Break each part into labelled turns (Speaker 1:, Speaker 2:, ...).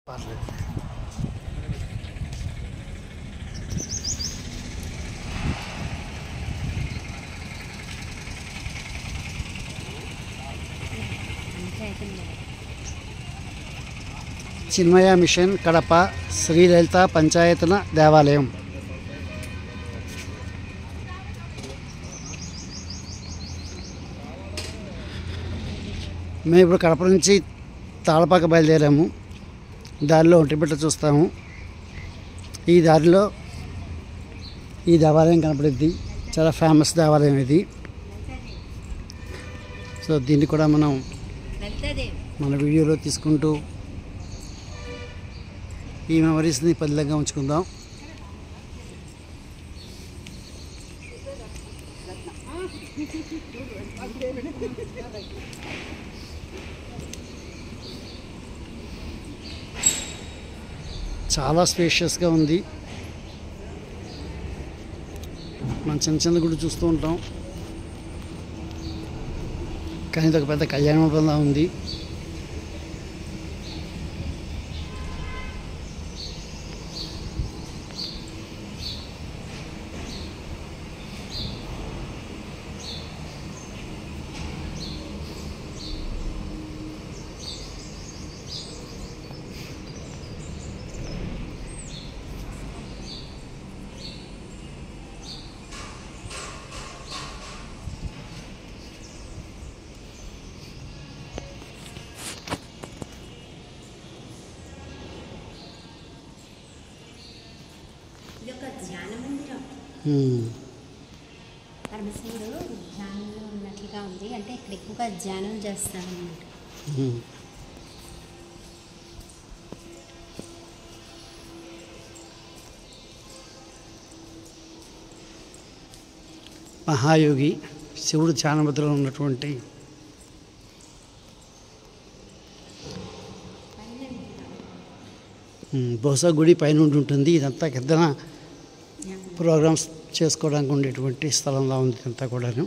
Speaker 1: పర్లేదు చిన్మయ మిషన్ కడప శ్రీలలిత పంచాయతన దేవాలయం మేము ఇప్పుడు కడప నుంచి తాళపాక బయలుదేరాము దారిలో ఒంటిమిట్ట చూస్తాము ఈ దారిలో ఈ దేవాలయం కనపడుద్ది చాలా ఫేమస్ దేవాలయం ఇది సో దీన్ని కూడా మనం మన వీడియోలో తీసుకుంటూ ఈ మెమరీస్ని పదిలంగా ఉంచుకుందాం చాలా స్పేషియస్గా ఉంది మనం చిన్న చిన్న గుడి చూస్తూ ఉంటాం కానీ ఇది ఒక పెద్ద కళ్యాణ మండపంలా ఉంది
Speaker 2: ఇది ఒక ధ్యాన మందిరం
Speaker 1: హ్మ్.
Speaker 2: పరమశివుడు ధ్యానంలో ఉన్నట్లుగా ఉంది అంటే ఇక్కడ ఎక్కువగా ధ్యానం చేస్తారన్నమాట
Speaker 1: హ్మ్. మహాయోగి శివుడు ధ్యానముద్రలో ఉన్నటువంటి హ్మ్, బహుశా గుడి పైన ఉండి ఉంటుంది ఇదంతా కింద ప్రోగ్రామ్స్ చేసుకోవడానికి ఉండేటువంటి స్థలంలా ఉంది ఇదంతా కూడాను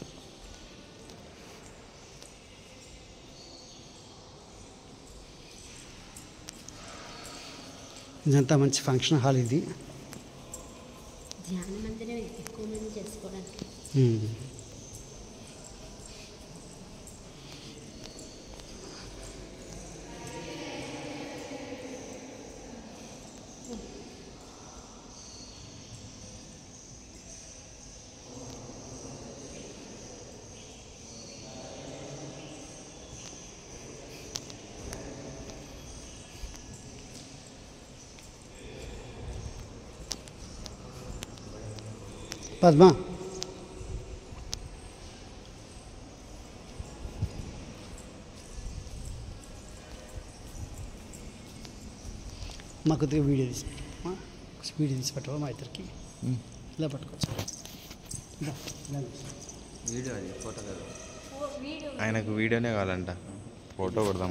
Speaker 1: ఇదంతా మంచి ఫంక్షన్ హాల్ ఇది
Speaker 2: ధ్యాన మందిరం ఎక్కువ మంది చేసుకోవడానికి
Speaker 1: హ్మ్. పద్మ మా కొద్దిగా వీడియో తీసి పెట్టమ్మా. వీడియో తీసి పెట్టవా మా ఇద్దరికి ఇలా పట్టుకోవచ్చు ఇలా, ఇలా తీసి.
Speaker 3: వీడియో అది ఫోటో కాదు ఆయనకు వీడియోనే కావాలంట ఫోటో కొడదాం